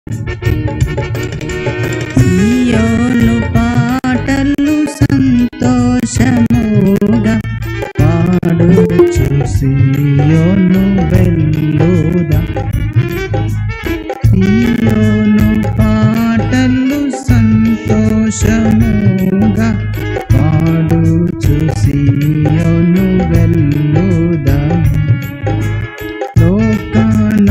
సియోను పాటలు సంతోషముగా పాడుచు సియోను వెళ్ళుదా సియోను పాటలు సంతోషముగా పాడుచు సియోను వెళ్ళుదా లోకాన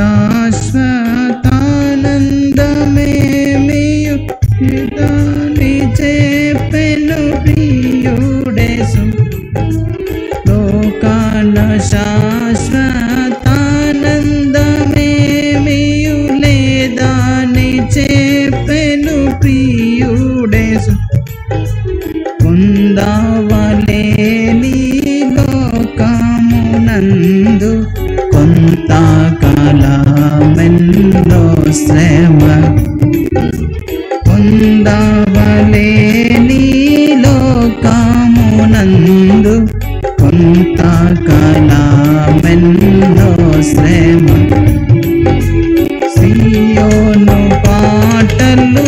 శాశ్వతానందమేమియు ఇతని చేపెను ప్రియుడేసు లోకాన శాశ్వతానందమేమియు లేదాని చేపెను ప్రియుడేసు పొందవలేని లోకమునందు కొంతకాలమెన్నో శ్రమ పొందవలేని లోకమునందు కొంతకాలమెన్నో శ్రమ సియోను పాటలు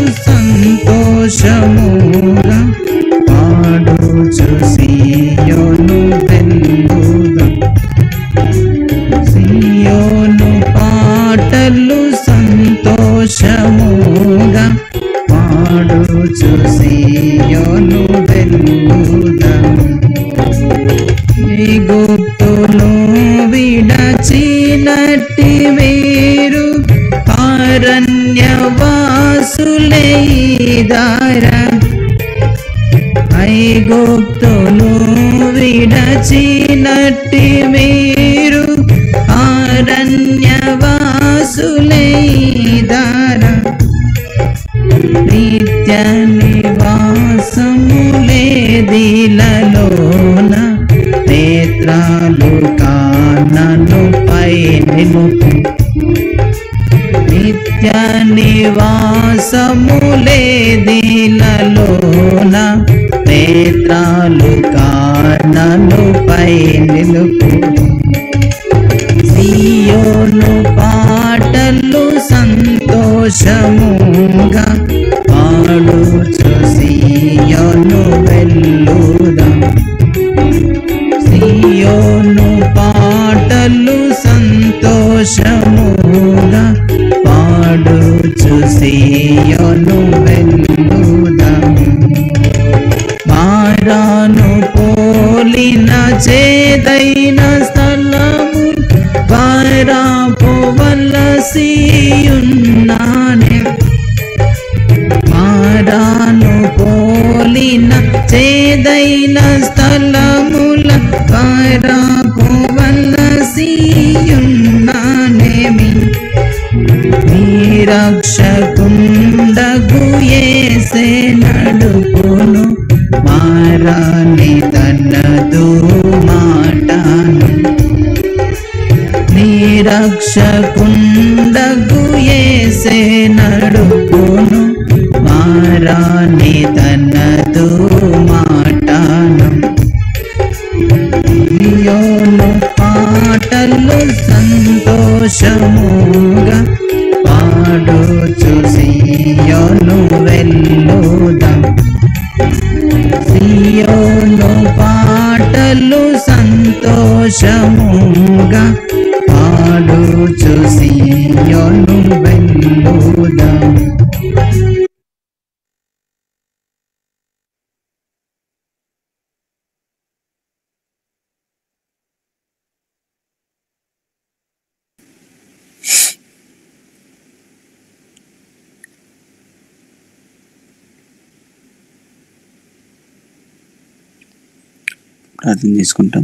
సంతోషముగా పాడుచు సియోను వెల్లుదా సియోను పాటలు సంతోషముగా పాడుచు సియోను వెల్లుదా గుప్తులు విడచినట్టి వేరు అరణ్యవాసులేదార ఐగుప్తులు విడచినట్టి వేరు అరణ్యవాసులేదార నిత్య నివాసములేదిలలోన నేత్రాలు కానను పైనుకు నిత్య నివాసములేదిలలోన నేత్రాలు కానను పైనుకు సియోను పాటలు సంతోషముగా పాడుచు సియోను వెళ్ళుదా సియోను పాటలు సంతోషముగా పాడుచు సియోను వెళ్ళుదా మారాను పోలిన చేదైన స్థలము వారాపోవలసియున్నానే మారాను పోలిన చేదైన స్థలముల వారాపోవలసియున్నానేమి నిరక్షకుండగు ఏసే నడుపును మారాని తనదు మాటాను నిరక్షకుండగు ఏసే నడుపును మారాని తనదు మాటాను సియోను పాటలు సంతోషముగా పాడుచు సియోను వెళ్ళుదా సియోను పాటలు సంతోషముగా పాడుచు సియోను వెళ్ళుదా ప్రార్థన చేసుకుంటాం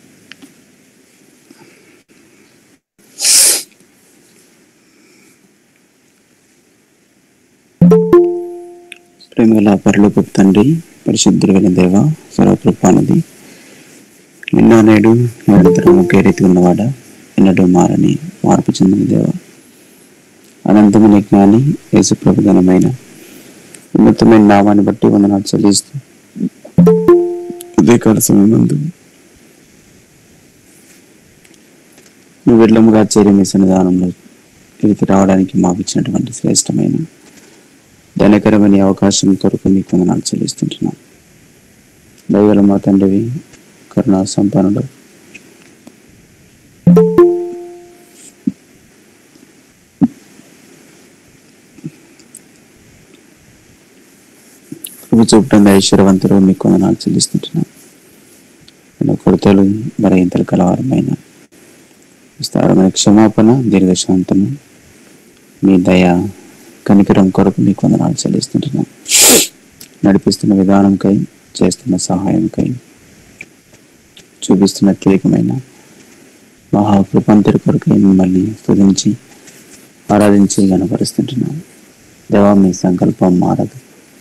ప్రేమగల పరలోక తండ్రి పరిశుద్ధులైన దేవ సర్వకృపానది నిన్న నేడు నిరంతరం ఒకే రీతి ఉన్నవాడ ఎన్నడూ మారని మార్పు చెందిన దేవ అనంతమైన జ్ఞాని యేసు ప్రభుధనమైన ఉన్నతమైన నామాన్ని బట్టి వందనాలు చెల్లిస్తూ ఉదయకాల సమయమందు నువ్వు వెళ్ళముగా చేరి మీ సన్నిధానంలో ఇది రావడానికి మాకు ఇచ్చినటువంటి శ్రేష్టమైన ధనకరమైన ఈ అవకాశం కొరకు మీకు వందనాలు చెల్లిస్తుంటున్నాం దయగల మా తండ్రివి కరుణా సంపన్నుడు కృప చూపటం ఐశ్వర్యవంతుడు మీకు వందనాలు చెల్లిస్తుంటున్నాం మన కొరతలు బలహీనతలు కలవారమైన విస్తారమైన క్షమాపణ దీర్ఘశాంతము మీ దయ కనికరం కొరకు మీకు వందనాలు చెల్లిస్తుంటున్నాం నడిపిస్తున్న విధానంకై చేస్తున్న సహాయంకై చూపిస్తున్న అత్యధికమైన మహాకృపాంతరి కొరకై మిమ్మల్ని స్తుతించి ఆరాధించి గనపరుస్తుంటున్నాం దేవా మీ సంకల్పం మారదు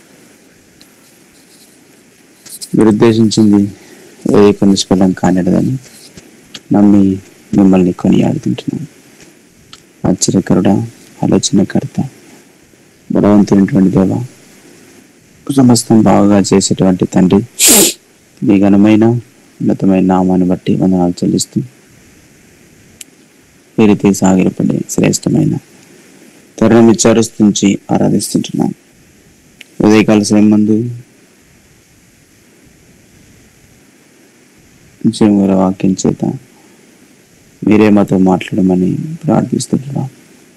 మీరు ఉద్దేశించింది ఏ నిష్ఫలం కానిడదని నమ్మి మిమ్మల్ని కొనియాడుతుంటున్నాం ఆశ్చర్యకరుడ ఆలోచనకర్త బలవంతునటువంటి దేవ సమస్తం బాగా చేసేటువంటి తండ్రి మీ ఘనమైన ఉన్నతమైన నామాన్ని బట్టి వందనాలు చెల్లిస్తూ ఈ రీతి సాగిరపడే శ్రేష్టమైన తరుణం విచారిస్తుంచి ఆరాధిస్తుంటున్నాం ఉదయకాల సమయం మందు జీవన వాక్యం చేత మీరే మాతో మాట్లాడమని ప్రార్థిస్తుంటున్నాం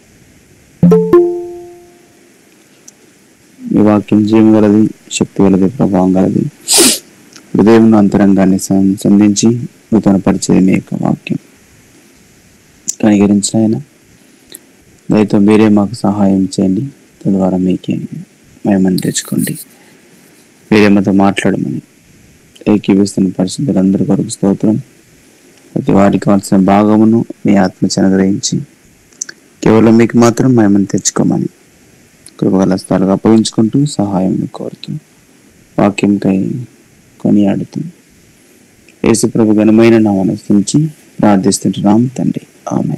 మీ వాక్యం జీవం గలది శక్తి గలది ప్రభావం గలది హృదయం అంతరంగాన్ని సం- సంధించి నూతన పరిచయం మీ యొక్క వాక్యం కనికరించిన ఆయన దయతో మీరే మాకు సహాయం చేయండి తద్వారా మీకే మేమని తెచ్చుకోండి మీరే మాతో మాట్లాడమని ఏకీవిస్తున్న పరిశుద్ధులందరి కొరకు స్తోత్రం ప్రతి వారికి కావాల్సిన భాగమును మీ ఆత్మ అనుగ్రహించి కేవలం మీకు మాత్రం మేమని తెచ్చుకోమని కృపగల స్థలాలు అప్పగించుకుంటూ సహాయం కోరుతూ వాక్యంకై కొనియాడుతూ యేసు ప్రభు ఘనమైన నామను స్థించి ప్రార్థిస్తుంటున్నాం తండ్రి ఆమె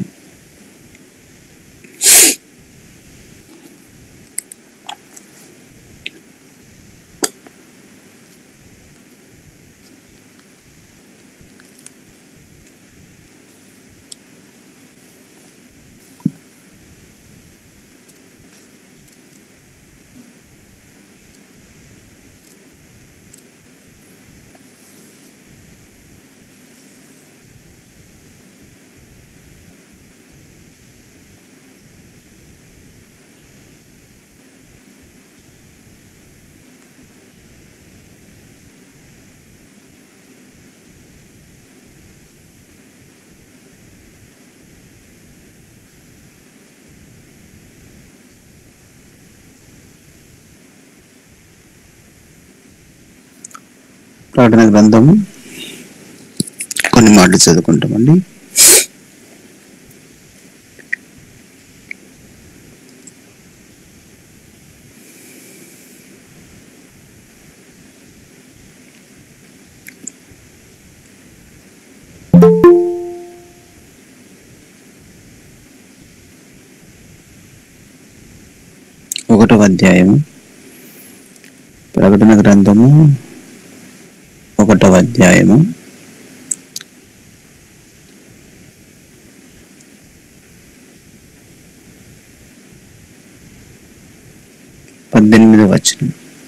ప్రకటన గ్రంథము కొన్ని మాటలు చదువుకుంటామండి ఒకటవ అధ్యాయము ప్రకటన గ్రంథము ఒకటవ అధ్యాయము పద్దెనిమిదవ వచనం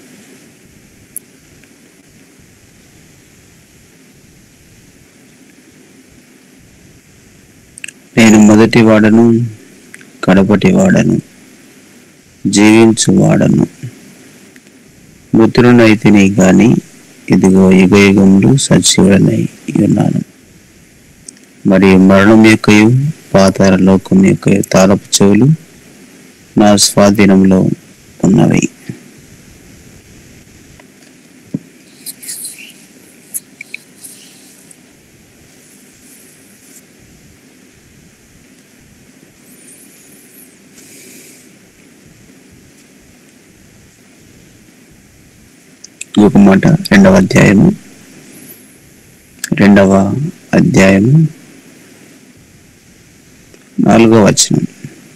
నేను మొదటి వాడను కడపటి వాడను జీవించు వాడను మృతులనైతిని గాని ఇదిగో యుగ యుగములు సజీవుడనై ఉన్నాను మరియు మరణం యొక్కయు పాతాల లోకం యొక్క తాళపు చెవులు నా స్వాధీనంలో ఉన్నవి ఇంకొక మాట రెండవ అధ్యాయము రెండవ అధ్యాయము నాలుగవ వచనం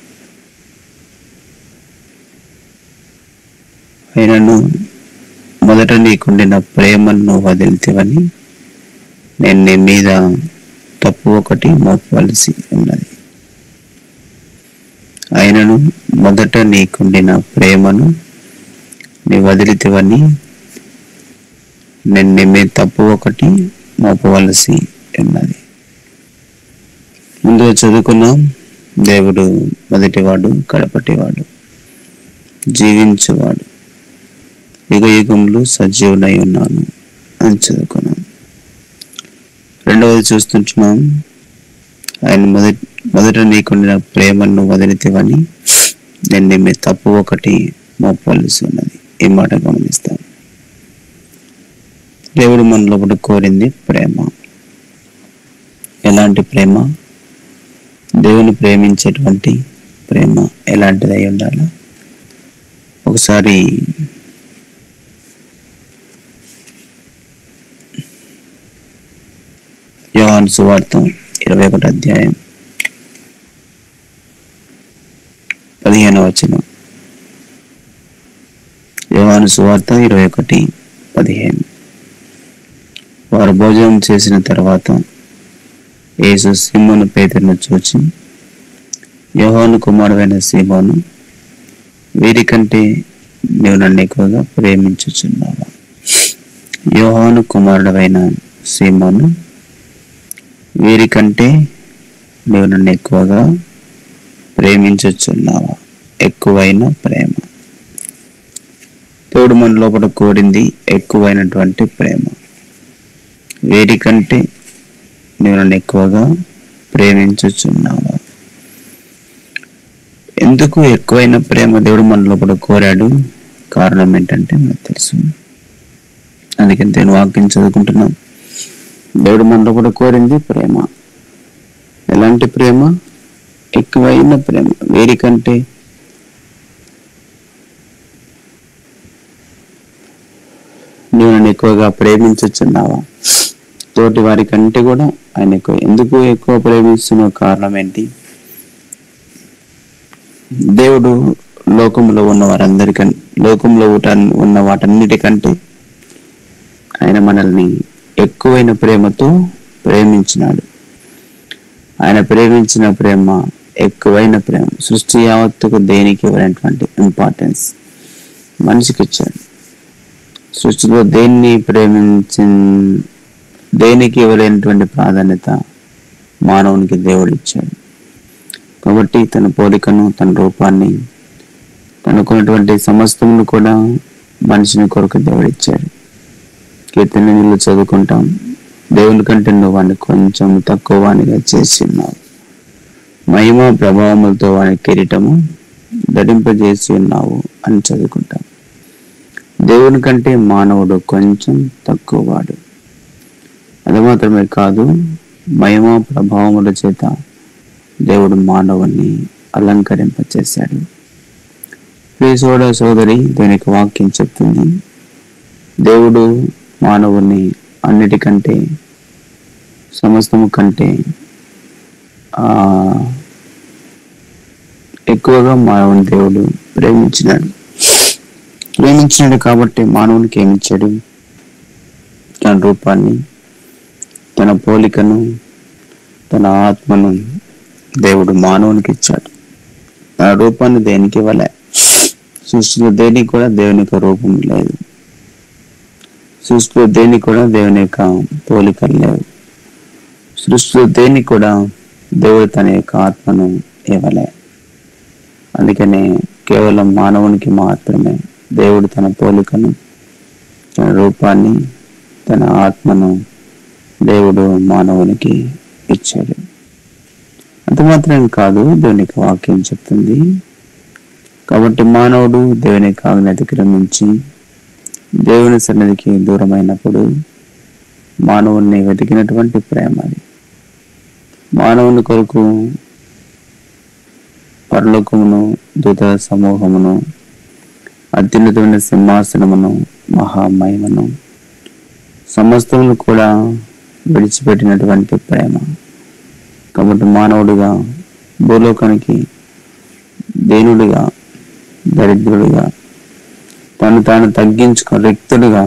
అయినను మొదట నీకుండిన ప్రేమను వదిలితేవని నేను నీ మీద తప్పు ఒకటి మోపవలసి ఉన్నది ఆయనను మొదట నీకుండిన ప్రేమను నీ వదిలితివని నేను నీ మీద తప్పు ఒకటి మోపవలసి ఉన్నది ముందుగా చదువుకున్నాం దేవుడు మొదటివాడు కడపటివాడు జీవించేవాడు యుగ యుగంలో సజీవునై ఉన్నాను అని చదువుకున్నాం రెండవది చూస్తుంటున్నాం ఆయన మొదటి మొదట నీకుండిన ప్రేమను వదిలితేవని నేను నీ మీద తప్పు ఒకటి మోపవలసి ఉన్నది ఈ మాట గమనిస్తాం దేవుడు మన లోపల కోరింది ప్రేమ ఎలాంటి ప్రేమ దేవుని ప్రేమించేటువంటి ప్రేమ ఎలాంటిది అయి ఉండాలి ఒకసారి యోహాను సువార్త ఇరవై ఒకటి అధ్యాయం పదిహేను వచనం యోహాను సువార్త ఇరవై ఒకటి పదిహేను వారు భోజనం చేసిన తర్వాత యేసు సింహను పేదను చూచి యోహాను కుమారుడైన సీమోను వీరికంటే నీవు నన్ను ఎక్కువగా ప్రేమించుచున్నావా యోహాను కుమారుడైన సీమోను వీరికంటే నీవు నన్ను ఎక్కువగా ప్రేమించుచున్నావా ఎక్కువైన ప్రేమ దేవుడు మన లోపల కోరింది ఎక్కువైనటువంటి ప్రేమ వీరికంటే నీవు నన్ను ఎక్కువగా ప్రేమించుచున్నావా ఎందుకు ఎక్కువైన ప్రేమ దేవుడు మన లోపల కోరాడు కారణం ఏంటంటే మనకు తెలుసు అందుకని నేను వాక్యం చదువుకుంటున్నాం దేవుడు మనలో కూడా కోరింది ప్రేమ ఎలాంటి ప్రేమ ఎక్కువైన ప్రేమ వీరికంటే నీవు నన్ను ఎక్కువగా ప్రేమించుచున్నావా తోటి వారి కంటే కూడా ఆయన ఎక్కువ ఎందుకు ఎక్కువ ప్రేమిస్తున్న కారణం ఏంటి దేవుడు లోకంలో ఉన్న వారందరికం లోకంలో ఉట- ఉన్న వాటన్నిటికంటే ఆయన మనల్ని ఎక్కువైన ప్రేమతో ప్రేమించినాడు ఆయన ప్రేమించిన ప్రేమ ఎక్కువైన ప్రేమ సృష్టి యావత్తుకు దేనికి ఇవ్వనటువంటి ఇంపార్టెన్స్ మనిషికి ఇచ్చాడు సృష్టిలో దేన్ని ప్రేమించి దేనికి ఇవ్వలేనటువంటి ప్రాధాన్యత మానవునికి దేవుడు ఇచ్చాడు కాబట్టి తన పోలికను తన రూపాన్ని తనకున్నటువంటి సమస్తమును కూడా మనిషిని కొరకు దేవుడు ఇచ్చాడు కీర్తన నీళ్ళు చదువుకుంటాం దేవుని కంటే నువ్వు వాడిని కొంచెం తక్కువ వానిగా చేసి ఉన్నావు మహిమ ప్రభావములతో వాని కిరీటము ధరింపజేసి ఉన్నావు అని చదువుకుంటాం దేవుని కంటే మానవుడు కొంచెం తక్కువ వాడు అది మాత్రమే కాదు మహిమ ప్రభావముల చేత దేవుడు మానవుని అలంకరింపచేశాడు ప్రియ సోడ సోదరి దీనికి వాక్యం చెప్తుంది దేవుడు మానవుని అన్నిటికంటే సమస్తము కంటే ఆ ఎక్కువగా మానవుని దేవుడు ప్రేమించినాడు ప్రేమించినాడు కాబట్టి మానవునికి ఏమిచ్చాడు తన రూపాన్ని తన పోలికను తన ఆత్మను దేవుడు మానవునికి ఇచ్చాడు తన రూపాన్ని దేనికి ఇవ్వలే సృష్టిలో దేనికి కూడా దేవుని యొక్క రూపం లేదు సృష్టిలో దేనికి కూడా దేవుని యొక్క పోలికలు లేవు సృష్టిలో దేనికి కూడా దేవుడు తన యొక్క ఆత్మను ఇవ్వలే అందుకనే కేవలం మానవునికి మాత్రమే దేవుడు తన పోలికను తన రూపాన్ని తన ఆత్మను దేవుడు మానవునికి ఇచ్చాడు అంత మాత్రం కాదు దేవునికి వాక్యం చెప్తుంది కాబట్టి మానవుడు దేవుని ఆజ్ఞ అతిక్రమించి దేవుని సన్నిధికి దూరమైనప్పుడు మానవుణ్ణి వెతికినటువంటి ప్రేమ అది మానవుని కొరకు పరలోకమును దూత సమూహమును అత్యున్నతమైన సింహాసనమును మహామహిమను సమస్తమును కూడా విడిచిపెట్టినటువంటి ప్రేమ కాబట్టి మానవుడిగా భూలోకానికి దేనుడిగా దరిద్రుడిగా తను తాను తగ్గించుకో రిక్తుడుగా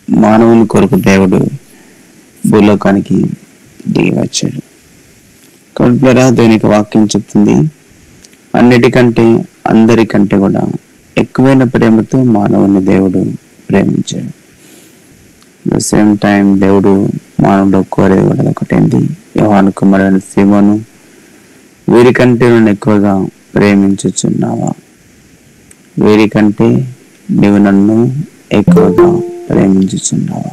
మానవుని కొరకు దేవుడు భూలోకానికి దిగి వచ్చాడు కడుపులరా దేవుని యొక్క వాక్యం చెప్తుంది అన్నిటికంటే అందరికంటే కూడా ఎక్కువైన ప్రేమతో మానవుని దేవుడు ప్రేమించాడు ద సేమ్ టైం దేవుడు మానవుడు కోరేది కూడా ఒకటేంటి యోహాను కుమారుడు సీమోను వీరికంటే నన్ను ఎక్కువగా ప్రేమించుచున్నావా వీరికంటే నీవు నన్ను ఎక్కువగా ప్రేమించుచున్నావా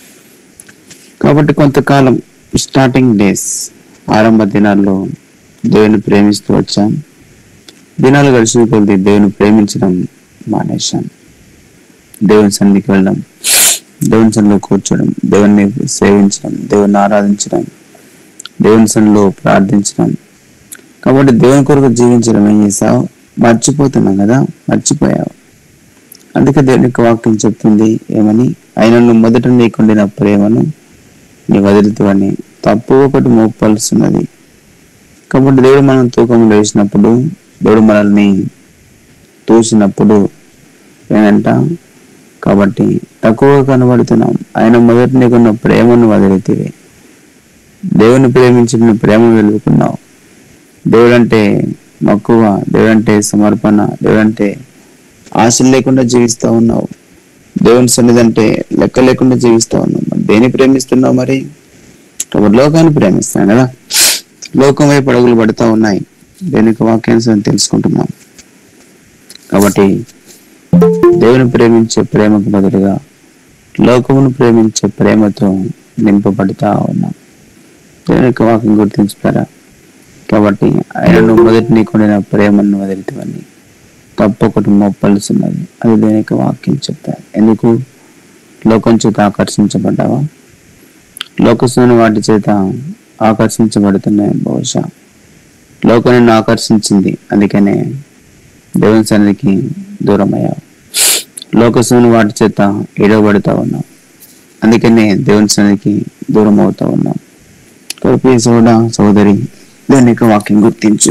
కాబట్టి కొంతకాలం స్టార్టింగ్ డేస్ ఆరంభ దినాల్లో దేవుని ప్రేమిస్తూ వచ్చాం దినాలు గడిచిన కొద్ది దేవుని ప్రేమించడం మానేశాం దేవుని సన్నిధికి వెళ్ళడం దేవుని సన్నిలో కూర్చోడం దేవుని సేవించడం దేవుని ఆరాధించడం దేవుని సన్నిలో ప్రార్థించడం కాబట్టి దేవుని కొరకు జీవించడం ఏం చేసావు మర్చిపోతున్నాం కదా మర్చిపోయావు అందుకే దేవుని యొక్క వాక్యం చెప్తుంది ఏమని ఆయన నువ్వు మొదట నీకుండిన ప్రేమను నీ వదులుతావని తప్పు ఒకటి మోపాల్సినది కాబట్టి దేవుడు మనం తూకంలో వేసినప్పుడు దేవుడు మనల్ని తోసినప్పుడు ఏంటంట కాబట్టి తక్కువగా కనబడుతున్నాం ఆయన మొదటి నీకున్న ప్రేమను వదిలితే దేవుని ప్రేమించిన ప్రేమ వెలుగుకున్నావు దేవుడంటే మక్కువ దేవుడంటే సమర్పణ దేవుడంటే ఆశలు లేకుండా జీవిస్తా ఉన్నావు దేవుని సన్నిధి అంటే లెక్క లేకుండా జీవిస్తా ఉన్నావు మరి దేని ప్రేమిస్తున్నావు మరి కాబట్టి లోకాన్ని ప్రేమిస్తాను కదా లోకం వైపు అడుగులు పడుతూ ఉన్నాయి దేనికి వాక్యాన్ని తెలుసుకుంటున్నాం కాబట్టి దేవుని ప్రేమించే ప్రేమకు బదులుగా లోకమును ప్రేమించే ప్రేమతో నింపబడుతా ఉన్నాం దేవుని యొక్క వాక్యం గుర్తించుతారా కాబట్టి ఆయనను మొదటి నీకుండిన ప్రేమను వదిలితేవని తప్పొకటి మొప్పలుస్తున్నది అది దేని యొక్క వాక్యం చెప్తారు ఎందుకు లోకం చేత ఆకర్షించబడ్డావా లోకస్తున్న వాటి చేత ఆకర్షించబడుతున్నాయి బహుశా లోకం నిన్ను ఆకర్షించింది అందుకనే దేవుని సన్నిధికి దూరం అయ్యావు లోకస్తున్న వాటి చేత ఏడవబడుతా ఉన్నావు అందుకనే దేవుని సన్నిధికి దూరం అవుతా ఉన్నావు కాబట్టి సోడా సోదరి దేవుని యొక్క వాక్యం గుర్తించు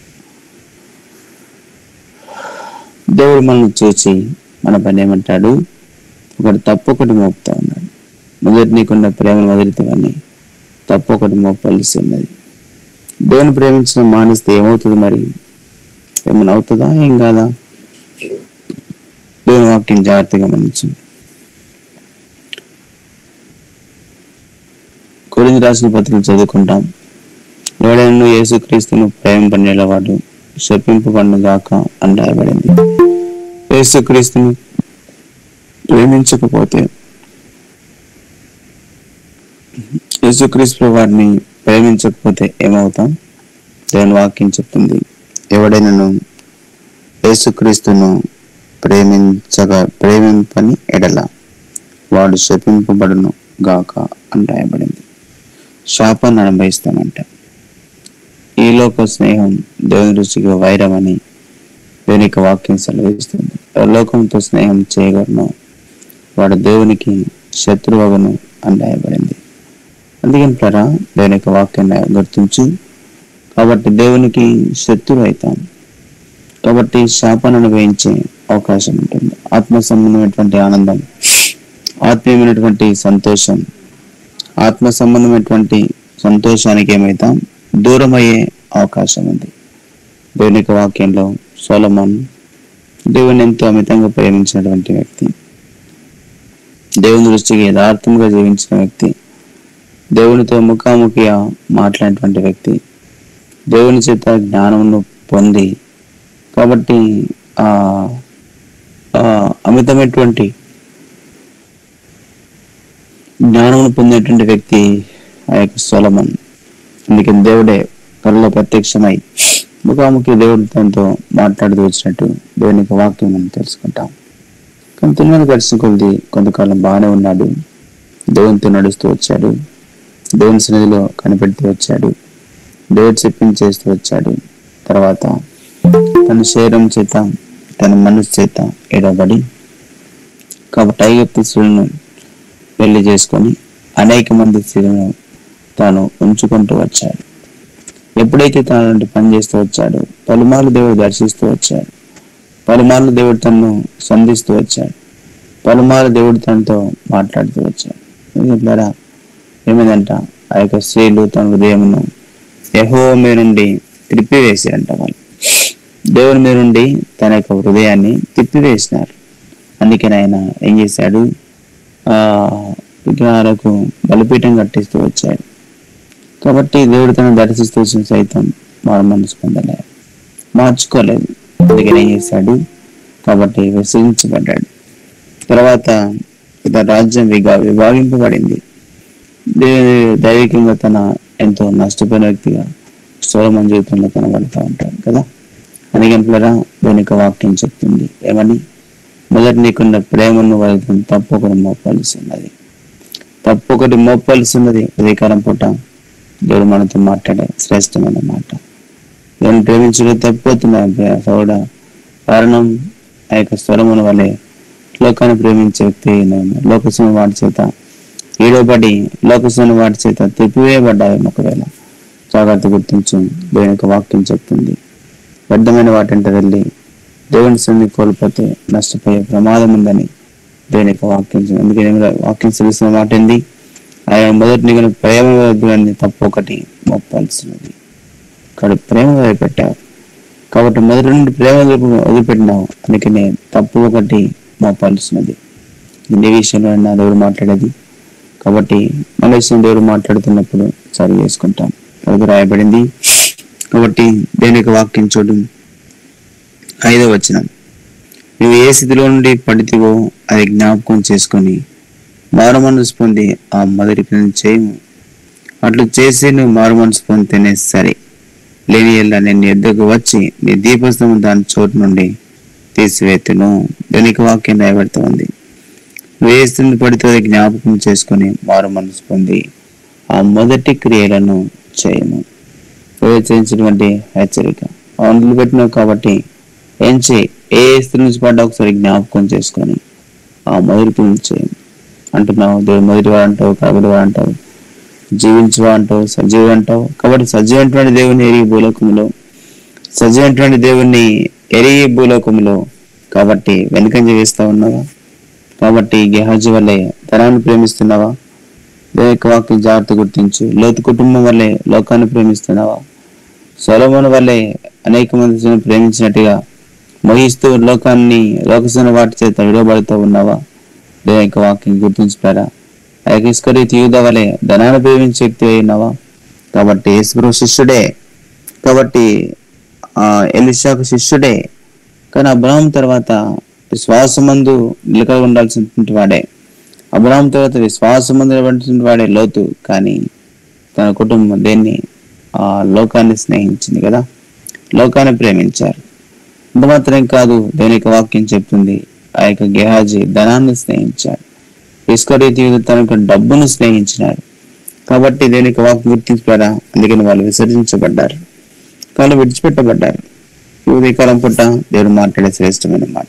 దేవుడు మనల్ని చూసి మన పని ఏమంటాడు ఒకటి తప్పు ఒకటి మోపుతా ఉన్నాడు మొదటి నీకున్న ప్రేమను వదిలితేవని తప్పు ఒకటి మోపాల్సి ఉన్నది దేవుని ప్రేమించడం మానేస్తే ఏమవుతుంది మరి ఏమైనా అవుతుందా ఏం కాదా దేవుని వాక్యం జాగ్రత్తగా గమనించండి కొరింది రాసిన పత్రికలు చదువుకుంటాం ఎవడైనా యేసుక్రీస్తును ప్రేమింపనేలవాడు శపింపబడిన దాకా అని రాయబడింది యేసుక్రీస్తును ప్రేమించకపోతే యేసుక్రీస్తు వారిని ప్రేమించకపోతే ఏమవుతాం దేవుని వాక్యం చెప్తుంది ఎవడైనాను యేసుక్రీస్తును ప్రేమించగా ప్రేమింపని ఎడల వాడు శపింపబడును గాక అని రాయబడింది శాపాన్ని అనుభవిస్తామంట ఈ లోక స్నేహం దేవుని రుచికి వైరమని దేవుని యొక్క వాక్యం సెలవిస్తుంది ఎవరు లోకంతో స్నేహం చేయగలను వాడు దేవునికి శత్రువగను అని రాయబడింది అందుకని ప్రరా దేవుని యొక్క వాక్యాన్ని గుర్తించు కాబట్టి దేవునికి శత్రువు అవుతాం కాబట్టి శాపాన్ని అనుభవించే అవకాశం ఉంటుంది ఆత్మ సంబంధమైనటువంటి ఆనందం ఆత్మీయమైనటువంటి సంతోషం ఆత్మ సంబంధమైనటువంటి సంతోషానికి ఏమవుతాం దూరం అయ్యే అవకాశం ఉంది దేవుని యొక్క వాక్యంలో సోలమన్ దేవుని ఎంతో అమితంగా ప్రేమించినటువంటి వ్యక్తి దేవుని దృష్టికి యథార్థంగా జీవించిన వ్యక్తి దేవునితో ముఖాముఖిగా మాట్లాడినటువంటి వ్యక్తి దేవుని చేత జ్ఞానమును పొంది కాబట్టి ఆ ఆ అమితమైనటువంటి జ్ఞానమును పొందినటువంటి వ్యక్తి ఆ యొక్క సొలమన్ అందుకని దేవుడే త్వరలో ప్రత్యక్షమై ముఖాముఖి దేవుడు తనతో మాట్లాడుతూ వచ్చినట్టు దేవుని యొక్క వాక్యం మనం తెలుసుకుంటాం కానీ తిన్నాడు గడిచిన కొద్ది కొంతకాలం బాగానే ఉన్నాడు దేవునితో నడుస్తూ వచ్చాడు దేవుని సన్నిధిలో కనిపెడుతూ వచ్చాడు దేవుడు చెప్పించేస్తూ వచ్చాడు తర్వాత తన శరీరం చేత తన మనసు చేత ఎడబడి కాబట్టి ఐగుప్తు స్త్రీలను పెళ్లి చేసుకొని అనేక మంది స్త్రీలను తాను ఉంచుకుంటూ వచ్చాడు ఎప్పుడైతే తాను అలాంటి పని చేస్తూ వచ్చాడు పలుమార్లు దేవుడు దర్శిస్తూ వచ్చాడు పలుమార్లు దేవుడు తనను సంధిస్తూ వచ్చాడు పలుమార్లు దేవుడు తనతో మాట్లాడుతూ వచ్చాడు ఎందుకంటారా ఏమైందంట ఆ యొక్క స్త్రీలు తన హృదయమును యహో మీ నుండి త్రిప్పివేశారంట వాళ్ళు దేవుని మీద నుండి తన యొక్క హృదయాన్ని తిప్పివేసినారు అందుకని ఆయన ఏం చేశాడు ఆ విగ్రహాలకు బలిపీఠం కట్టిస్తూ వచ్చాడు కాబట్టి దేవుడు తను దర్శిస్తూ వచ్చిన సైతం వారు మనసు పొందలేదు మార్చుకోలేదు అందుకని ఏం చేశాడు కాబట్టి విసరించబడ్డాడు తర్వాత ఇతర రాజ్యం విగా విభాగింపబడింది దే- దైవికంగా తన ఎంతో నష్టపోయిన వ్యక్తిగా సోలమన్ జీవితంలో కనబడుతూ ఉంటాడు కదా అనిగంపులరా దేవుని యొక్క వాక్యం చెప్తుంది ఏమని మొదటి నీకున్న ప్రేమను వాళ్ళకి తప్పొకటి మోపాల్సి ఉన్నది తప్పొకటి మోపాల్సి ఉన్నది ఉదయకాలం పూట దేవుడు మనతో మాట్లాడే శ్రేష్టమైన మాట దేవుని ప్రేమించడం తప్పిపోతున్నాయి సోడ కారణం ఆ యొక్క స్వరముల వలె లోకాన్ని ప్రేమించే వ్యక్తి నేను లోకసుని వాడి చేత ఈడబడి లోకసుని వాడి చేత తిప్పివేయబడ్డాయి ఒకవేళ జాగ్రత్త గుర్తించు దేవుని యొక్క వాక్యం చెప్తుంది వ్యర్థమైన వాటింట వెళ్ళి దేవుని సన్ని కోల్పోతే నష్టపోయే ప్రమాదం ఉందని దేవుని యొక్క వాక్యం చెప్తుంది. అందుకే నేను వాక్యం తెలుస్తున్న మాట ఏంది ఆయన మొదటి నీకు ప్రేమ వద్దని తప్పు ఒకటి మొప్పాల్సినది ఇక్కడ ప్రేమ వదిలిపెట్టావు కాబట్టి మొదటి నుండి ప్రేమ వదిలి- వదిలిపెట్టినావు అందుకనే తప్పు ఒకటి మోపాల్సినది నీ విషయంలో నా దేవుడు మాట్లాడేది కాబట్టి మన విషయం దేవుడు మాట్లాడుతున్నప్పుడు సరి చేసుకుంటాం అది రాయబడింది కాబట్టి దేని యొక్క వాక్యం చూడు ఐదవ వచనం నువ్వు ఏ స్థితిలో నుండి పడితివో అది జ్ఞాపకం చేసుకొని మారు మనసు పొంది ఆ మొదటి పని చేయము అట్లు చేసి నువ్వు మారు మనసు పొందితేనే సరే లేని ఎల్లా నేను ఎద్దకు వచ్చి నీ దీపస్తంభం దాని చోటు నుండి తీసివేతును దానికి వాక్యం రాయబడుతూ ఉంది నువ్వు ఏ స్థితిని పడితే అది జ్ఞాపకం చేసుకొని మారు మనసు పొంది ఆ మొదటి క్రియలను చేయము ప్రవేశించినటువంటి హెచ్చరిక అవును పెట్టినావు కాబట్టి ఏం చేయి ఏ స్థితి నుంచి పడ్డా ఒకసారి జ్ఞాపకం చేసుకొని ఆ మొదటి క్రియలు చేయండి అంటున్నావు దేవుడు మొదటి వాడు అంటావు కాబట్టి వాడు అంటావు జీవించవా అంటావు సజీవుడు అంటావు కాబట్టి సజీవైనటువంటి దేవుని ఎరిగి భూలోకములో సజీవైనటువంటి దేవుణ్ణి ఎరిగి భూలోకములో కాబట్టి వెనుకంజ వేస్తా ఉన్నావా కాబట్టి గెహాజీ వల్లే ధనాన్ని ప్రేమిస్తున్నావా దేవుని యొక్క వాక్యం జాగ్రత్త గుర్తించు లోతు కుటుంబం వల్లే లోకాన్ని ప్రేమిస్తున్నావా సొలమోను వల్లే అనేక మంది ప్రేమించినట్టుగా మోహిస్తూ లోకాన్ని లోకసిన వాటి చేత విడవబడుతూ ఉన్నావా దేవుని యొక్క వాక్యం గుర్తించుతారా ఆ యొక్క ఇస్కరీతి యూద వలె ధనాన్ని ప్రేమించే వ్యక్తి అయినావా కాబట్టి యేసుప్రభు శిష్యుడే కాబట్టి ఆ ఎలిషాకు శిష్యుడే కానీ అబ్రహాం తర్వాత విశ్వాసమందు నిలకడ ఉండాల్సినటువంటి వాడే అబ్రహాం తర్వాత విశ్వాసమందు నిలబడినటువంటి వాడే లోతు కానీ తన కుటుంబం దేన్ని ఆ లోకాన్ని స్నేహించింది కదా లోకాన్ని ప్రేమించారు ఇంత మాత్రం కాదు దేని యొక్క వాక్యం చెప్తుంది ఆ యొక్క గెహాజీ ధనాన్ని స్నేహించాడు ఇస్కరీతి తన యొక్క డబ్బును స్నేహించినాడు కాబట్టి దేని యొక్క వాక్యం గుర్తించారా అందుకని వాళ్ళు విసర్జించబడ్డారు వాళ్ళు విడిచిపెట్టబడ్డారు ఈ ఉదయకాలం పుట్ట దేవుడు మాట్లాడే శ్రేష్టమైన మాట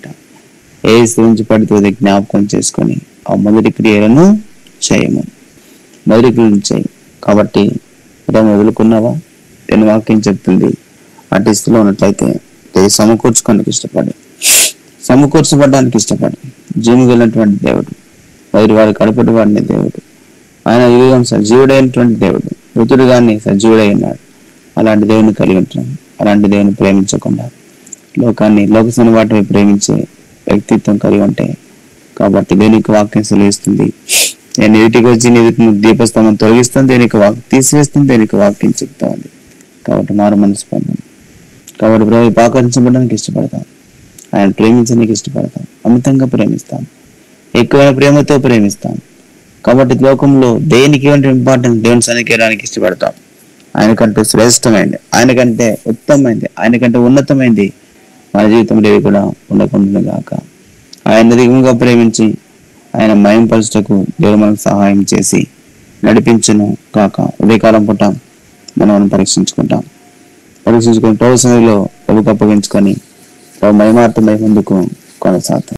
ఏ స్థితి నుంచి పడితే అది జ్ఞాపకం చేసుకొని ఆ మొదటి క్రియలను చేయము మొదటి క్రియలను చేయి కాబట్టి ఉదయం వదులుకున్నావా నేను వాక్యం చెప్తుంది అటు స్థితిలో ఉన్నట్లయితే ఇది సమకూర్చుకోనికి ఇష్టపడు సమకూర్చబడడానికి ఇష్టపడు జీము వెళ్ళినటువంటి దేవుడు వైరు వారి కడపటి వాడిని దేవుడు ఆయన యుగం సజీవుడైనటువంటి దేవుడు మృతుడు గాని సజీవుడై ఉన్నాడు అలాంటి దేవుని కలిగి ఉంటున్నాం అలాంటి దేవుని ప్రేమించకుండా లోకాన్ని లోకసిన వాటిని ప్రేమించే వ్యక్తిత్వం కలిగి ఉంటే కాబట్టి దేనికి వాక్యం సెలవిస్తుంది నేను ఇంటికి వచ్చి నీ ఎదుట దీపస్తంభం తొలగిస్తాను దేనికి వాక్ తీసివేస్తాను దేనికి వాక్యం చెప్తా ఉంది కాబట్టి మారు మనసు పొందాం కాబట్టి ప్రభు పాకరించబడడానికి ఇష్టపడతాం ఆయన ప్రేమించడానికి ఇష్టపడతాం అమితంగా ప్రేమిస్తాం ఎక్కువైన ప్రేమతో ప్రేమిస్తాం కాబట్టి లోకంలో దేనికి ఏమంటే ఇంపార్టెన్స్ దేవుని సన్నికేయడానికి ఇష్టపడతాం ఆయనకంటే శ్రేష్టమైంది ఆయనకంటే ఉత్తమమైంది ఆయనకంటే ఉన్నతమైంది మన జీవితంలో ఏవి కూడా ఉండకుండా గాక ఆయన దిగుముగా ప్రేమించి ఆయన మయంపరచుటకు దేవుడు మనకు సహాయం చేసి నడిపించును కాక ఉదయకాలం పూట మనం మనం పరీక్షించుకుంటాం పరీక్షించుకుని ప్రభు సమయంలో ప్రభుకు అప్పగించుకొని ప్రభు మహిమార్థమై ముందుకు కొనసాగుతాం